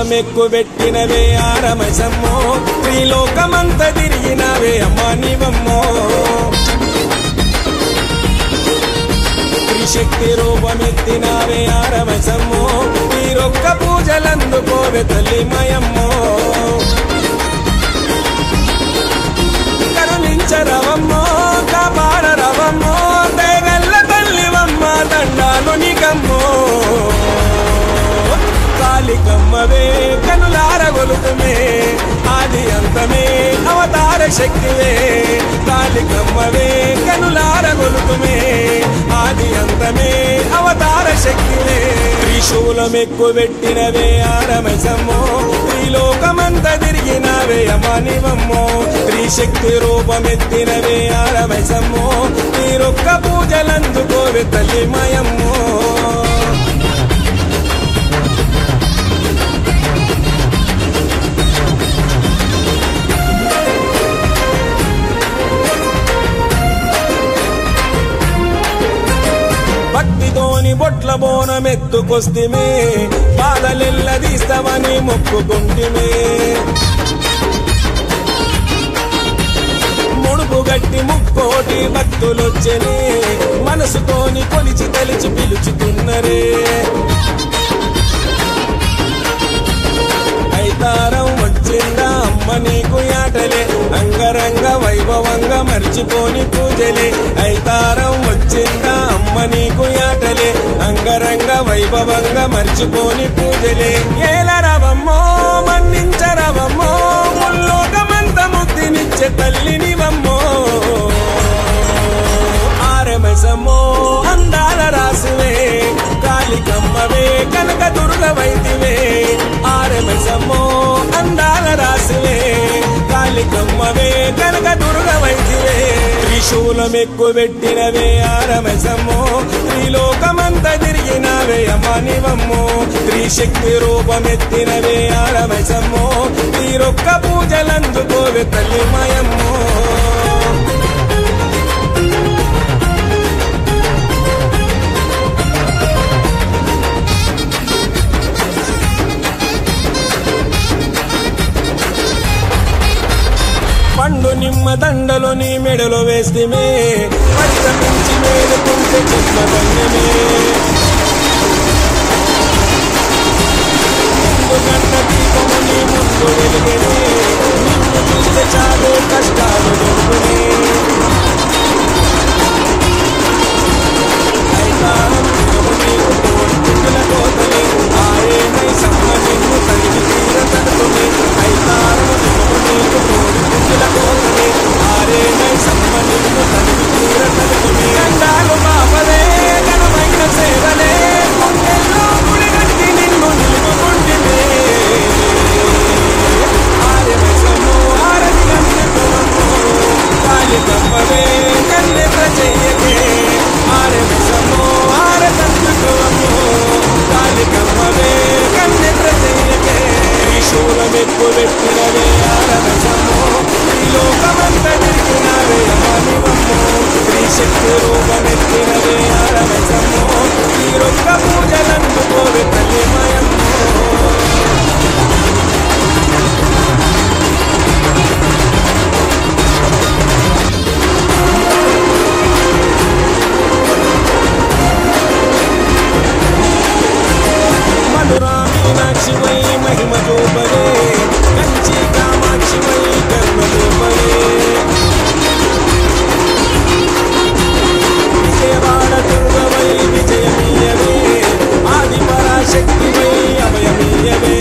త్రిశూలమెక్కు పెట్టినవే ఆరమసమ్మో త్రిలోకమంత తిరిగినవే అమ్మా నీవమ్మో త్రిశక్తి రూపమెత్తినావే ఆరమసమ్మో మీరొక్క పూజలందుకోవే తల్లి మయమ్మో కరుణించరవమ్మో కాపాడరవమ్మో దయగల్ల తల్లివమ్మ దండాలు నీకమ్మో కాలికమ్మవే కనులార గొలుతుమే ఆది అంతమే అవతార శక్తివే కాలికమ్మవే కనులార గొలుతుమే ఆది అంతమే అవతార శక్తివే త్రిశూలమెక్కు పెట్టినవే ఆరమసమ్మో త్రిలోకమంత తిరిగినవే అమానివమ్మో త్రిశక్తి రూపమెత్తినవే ఆరమసమ్మో మీరొక్క పూజలందుకోవే తల్లి మయమ్మో భక్తితోని బొట్ల బోనమెత్తుకొస్తిమే బాధలెల్లదీస్తావని మొక్కుకుంటిమే ముడుపు గట్టి ముక్కోటి భక్తులొచ్చనే మనసుతోని కొలిచి తలిచి పిలుచుతున్నరే ఐతారం వచ్చిందా అమ్మ నీకు యాటలే అంగరంగ వైభవంగా మర్చిపోని పూజలే ఐతారం వచ్చిందా అమ్మ నీకు యాటలే అంగరంగ వైభవంగా మర్చిపోని పూజలే ఏలరవమ్మో మన్నించరవమ్మో ముల్లోకమంత ముక్తినిచ్చే తల్లినివమ్మో ఆరమసమ్మో అందాల రాసువే కాళికమ్మవే కనక దుర్గవైతివే ఆరమసమ్మో అందాల రాసువే కాళికమ్మవే కనక దుర్గవైతివే త్రిశూలమెక్కు పెట్టినవే ఆరమసమ్మో త్రిలోకమంత తిరిగినవే అమ్మనివమ్మో త్రిశక్తి రూపమెత్తినవే ఆరమసమ్మో తీరొక్క పూజలందుకోవే తల్లి మయమ్మో పండు నిమ్మ దండలు నీ మెడలో వేస్తమే పరితమించి మేలుకుంటే చిన్న దండమే ముందు గంట దీపము నీ ముందు వెలుగనే నిన్ను చూస్తే చాలు కష్టాలు దొరుకునే ఐతారం దిగము నీకు తోడు పుట్టుల కోతలే ఆయనై సమ్మ నిన్ను తగిలి తీర తడుకునే ఐతారం దిగము నీకు తోడు పుట్టుల కోతలే ఆరేనై సమ్మ నిన్ను తగిలి తీర తడుకునే గండాలు పాపలే ఘనమైన సేవలే గుండెల్లో గుడి కట్టి నిన్ను నిలుపుకుంటినే ఆర్యవశము ఆరతి గంటకుమము కాళికమ్మవే కన్నెత్ర చెయ్యకే ఆర్యవశము ఆరతంతుకుమము కాళికమ్మవే కన్నెత్ర చెయ్యకే త్రిశూలమెక్కు పెట్టినవే ఆరవశము ఈ లోకమంత తిరిగినవే అమానివమ్ము త్రిశక్తి రూపమెత్తినవే ఆరవశము ఈ రొక్క పూజలందుకోవే తల్లి మయమ్మో మధురా మీనాక్షి వై మహిమ చూపరే కంచి కామాక్షి వై కర్మ చూపరే విజయవాడ దుర్గవై విజయమీయవే ఆది పరాశక్తి వై అభయమీయవే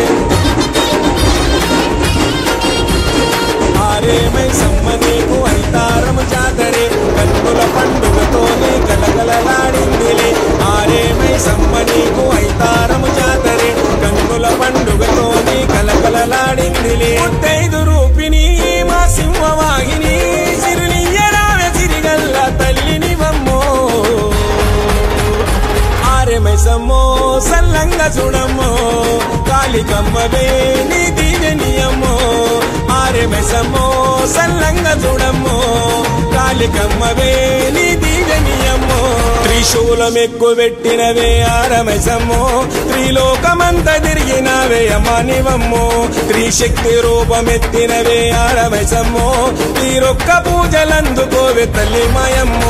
ఆరేమై సమ్మనీకు ఐతారము జాతరే కన్నుల పండుగతోనే కలకలలాడిందిలే ఆరేమై సమ్మనీకు ఐతారము జాతరే కన్నుల పండుగతోనే కలకలలాడిందిలే ముత్తైదు రూపిణి మా సింహవాహిని సిరిలియ్యరావే సిరిగల్ల తల్లినివమ్మో ఆరెమైసమ్మో సల్లంగా చూడమ్మో కాళికమ్మవే నీ దీవెనియమ్మో ఆరెమైసమ్మో సల్లంగా చూడమ్మో కాళికమ్మవే నీ దీవెనియమ్మో త్రిశ త్రిశూలం ఎక్కువ పెట్టినవే ఆరమసమ్మో త్రిలోకమంత తిరిగినవే అమ్మానివమ్మో త్రిశక్తి రూపమెత్తినవే ఆరమసమ్మో తీరొక్క పూజలందుకోవే తల్లి మాయమ్మో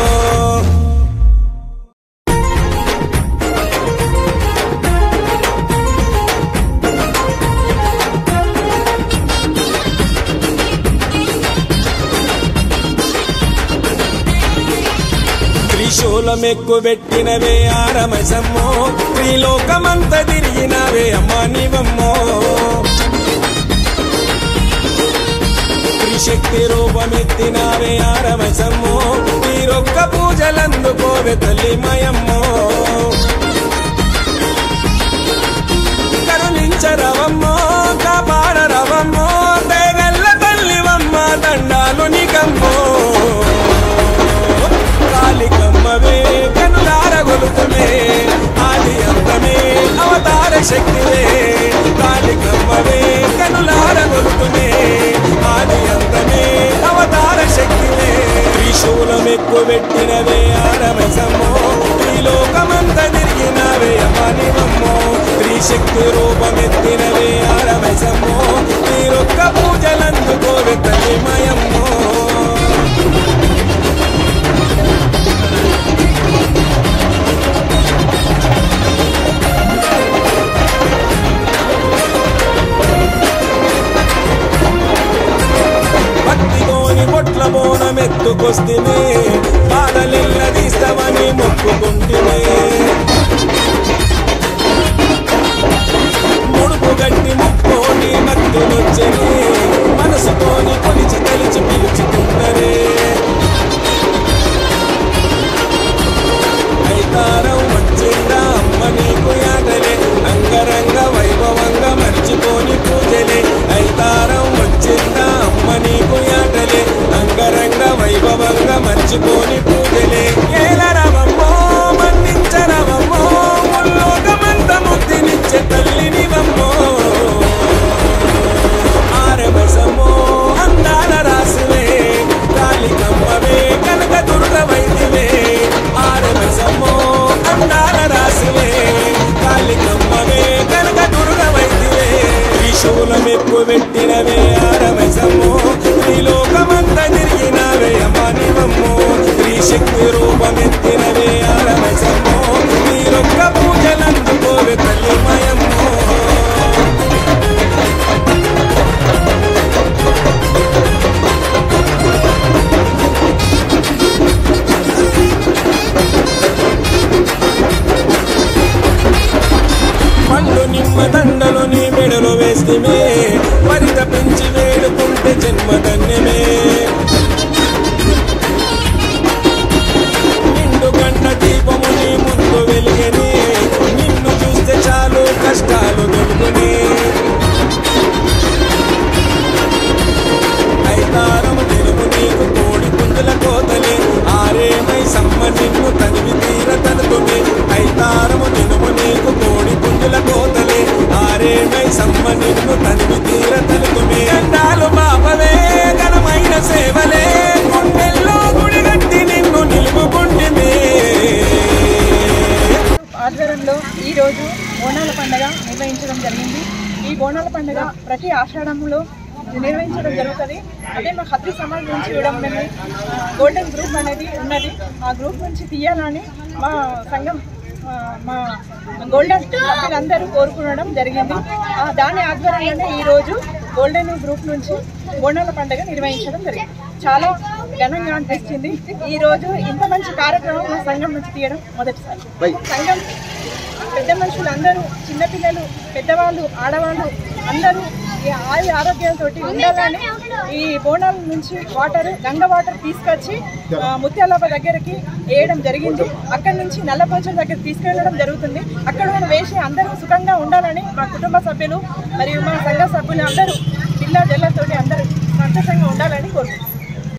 త్రిశూలం ఎక్కువ పెట్టినవే ఆరమసమ్మో త్రిలోకమంత తిరిగినవే అమ్మా నీవమ్మో త్రిశక్తి రూపమెత్తినవే ఆరమసమ్మో తీరొక్క పూజలందుకోవే తల్లి మయమ్మో కరుణించరవమ్మో కాపాడరవమ్మో దేగల్ల తల్లివమ్మ దండాలు నికమ్మో కాళికమ్మవే కనులార గొలుతుమే ఆది అంతమే అవతార శక్తివే కాళికమ్మవే కనులార గొలుతుమే ఆది అంతమే అవతార శక్తివే త్రిశూలం ఎక్కువ పెట్టినవే ఆరమసమ్మో త్రిలోకమంత తిరిగినవే అమ్మనివమ్మో త్రిశక్తి రూపమెత్తినవే ఆరమసమ్మో తీరొక్క పూజలందుకోవే తల్లి మయమ్మో భక్తితోని బొట్ల బోనమెత్తుకొస్తిమే బాధలెల్ల తీస్తావని మొక్కుకుంటిమే ముడుపు గట్టి ముక్కోని భక్తులొచ్చని మనసుతోని కొలిచి తలిచి పిలుచుకున్నరే ఐతారం వచ్చిందా అమ్మ నీకు యాటలే అంగరంగ వైభవంగా మర్చిపోని పూజలే ఐతారం వచ్చిందా అమ్మ నీకు యాటలే అంగరంగ వైభవంగా మర్చిపోని పూజలే ఏలరవమ్మో మన్నించరవమ్మో ముల్లోకమంత ముక్తినిచ్చే తల్లినివమ్మో ఆరమసమ్మో అందాల రాసువే కాళికమ్మవే కనక దుర్గ వైద్యవే ఆరమసమ్మో అందాల రాసువే కాళికమ్మవే కనక దుర్గ వైద్యవే త్రిశూలం ఎక్కువ పెట్టినవే ఆరమసమ్మో త్రిలోకమంత తిరిగినవే అమ్మానివమ్మో త్రిశక్తి రూపమెత్తినవే ఆరమసమ్మో మీరొక్క పూజలందుకోవే తల్లి మయమ్మో పండు నిమ్మ దండలు నీ మెడలో వేస్తమే పరిత పెంచి వేడుకుంటే జన్మధన్యమే నిండు గంట దీపము నీ ముందు వెలిగని నిన్ను చూస్తే చాలు కష్టాలు దొరుకునే ఐతారము తెలుగు నీకు కోడి పుంజుల కోతలే ఆరేమై సమ్మ నిన్ను తనివి తీర తనుకునే ఐతారము తెలుగు నీకు కోడి పుంజుల కోతలే ఆరేమై సమ్మ నిన్ను తనివి తీర తనుకునే దండాలు బాపవే ఘనమైన సేవలే గుండెల్లో గుడి గట్టి నిన్ను నిలుపుకుంటిమే ఆధ్వర్యంలో ఈరోజు బోనాల పండుగ నిర్వహించడం జరిగింది ఈ బోనాల పండుగ ప్రతి ఆషాఢంలో నిర్వహించడం జరుగుతుంది అదే మా హత్తి సమాజ్ నుంచి ఇవ్వడం అనేది గోల్డెన్ గ్రూప్ అనేది ఉన్నది ఆ గ్రూప్ నుంచి తీయాలని మా సంఘం ఆ, మా గోల్డెన్ సభ్యులందరూ కోరుకునడం జరిగింది ఆ, దాని ఆధ్వర్యంలోనే ఈరోజు గోల్డెన్ గ్రూప్ నుంచి బోనాల పండుగ నిర్వహించడం జరిగింది చాలా ఘనంగా అనిపిస్తుంది ఈ రోజు ఇంత మంచి కార్యక్రమం మా సంఘం నుంచి తీయడం మొదటిసారి సంఘం పెద్ద మనుషులు అందరూ చిన్నపిల్లలు పెద్దవాళ్ళు ఆడవాళ్ళు అందరూ ఈ ఆయు ఆరోగ్యంతో ఉండాలని ఈ బోనాల నుంచి వాటర్ గంగ వాటర్ తీసుకొచ్చి ఆ, ముత్యాలప్ప దగ్గరికి వేయడం జరిగింది అక్కడి నుంచి నల్లపోచల దగ్గర తీసుకెళ్ళడం జరుగుతుంది అక్కడ మనం వేసి అందరూ సుఖంగా ఉండాలని మా కుటుంబ సభ్యులు మరియు మా సంఘ సభ్యులు అందరూ పిల్ల జల్లతోటి అందరూ సంతోషంగా ఉండాలని కోరుకుంటున్నాం